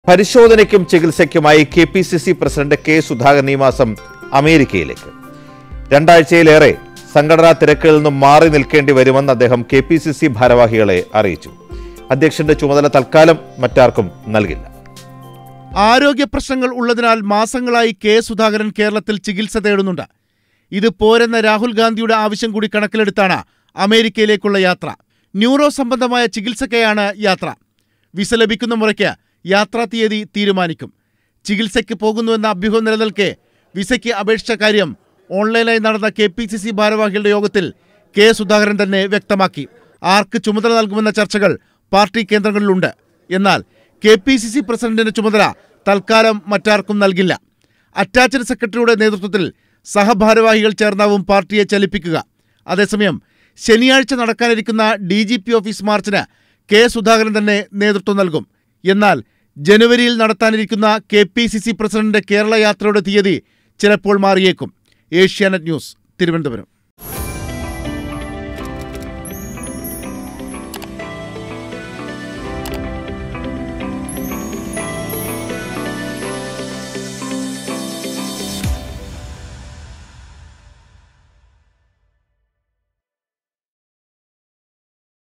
പരിശോധനയ്ക്കും ചികിത്സയ്ക്കുമായി K P C C president K Sudhakaran ഈ മാസം അമേരിക്കയിലേക്ക് രണ്ടാഴ്ചയിലേറെ സംഘടനാ തിരക്കുകളിൽ നിന്നും മാറി നിൽക്കേണ്ടി വരുമെന്ന് അദ്ദേഹം കെ പി സി സി ഭാരവാഹികളെ അറിയിച്ചു അധ്യക്ഷന്റെ ചുമതല തൽക്കാലം മറ്റാർക്കും നൽകില്ല ആരോഗ്യ പ്രശ്നങ്ങൾ ഉള്ളതിനാൽ മാസങ്ങളായി കെ സുധാകരൻ കേരളത്തിൽ ചികിത്സ തേടുന്നുണ്ട് ഇത് പോരെന്ന രാഹുൽ ഗാന്ധിയുടെ ആവശ്യം കൂടി കണക്കിലെടുത്താണ് അമേരിക്കയിലേക്കുള്ള യാത്ര ന്യൂറോ സംബന്ധമായ ചികിത്സയ്ക്കായാണ് യാത്ര വിസ ലഭിക്കുന്ന മുറയ്ക്ക് യാത്രാ തീയതി തീരുമാനിക്കും ചികിത്സയ്ക്ക് പോകുന്നുവെന്ന അഭ്യൂഹം നിലനിൽക്കെ വിസയ്ക്ക് അപേക്ഷിച്ച കാര്യം ഓൺലൈനായി നടന്ന കെ പി സി സി ഭാരവാഹികളുടെ യോഗത്തിൽ കെ സുധാകരൻ തന്നെ വ്യക്തമാക്കി ആർക്ക് ചുമതല നൽകുമെന്ന ചർച്ചകൾ പാർട്ടി കേന്ദ്രങ്ങളിലുണ്ട് എന്നാൽ കെ പി സി സി പ്രസിഡന്റിന്റെ ചുമതല തൽക്കാലം മറ്റാർക്കും നൽകില്ല അറ്റാച്ച്ഡ് സെക്രട്ടറിയുടെ നേതൃത്വത്തിൽ സഹഭാരവാഹികൾ ചേർന്നാവും പാർട്ടിയെ ചലിപ്പിക്കുക അതേസമയം ശനിയാഴ്ച നടക്കാനിരിക്കുന്ന ഡി ജി പി ഓഫീസ് മാർച്ചിന് കെ സുധാകരൻ തന്നെ നേതൃത്വം നൽകും എന്നാൽ ജനുവരിയിൽ നടത്താനിരിക്കുന്ന കെ പി സി സി പ്രസിഡന്റിന്റെ കേരള യാത്രയുടെ തീയതി ചിലപ്പോൾ മാറിയേക്കും ഏഷ്യാനെറ്റ് ന്യൂസ് തിരുവനന്തപുരം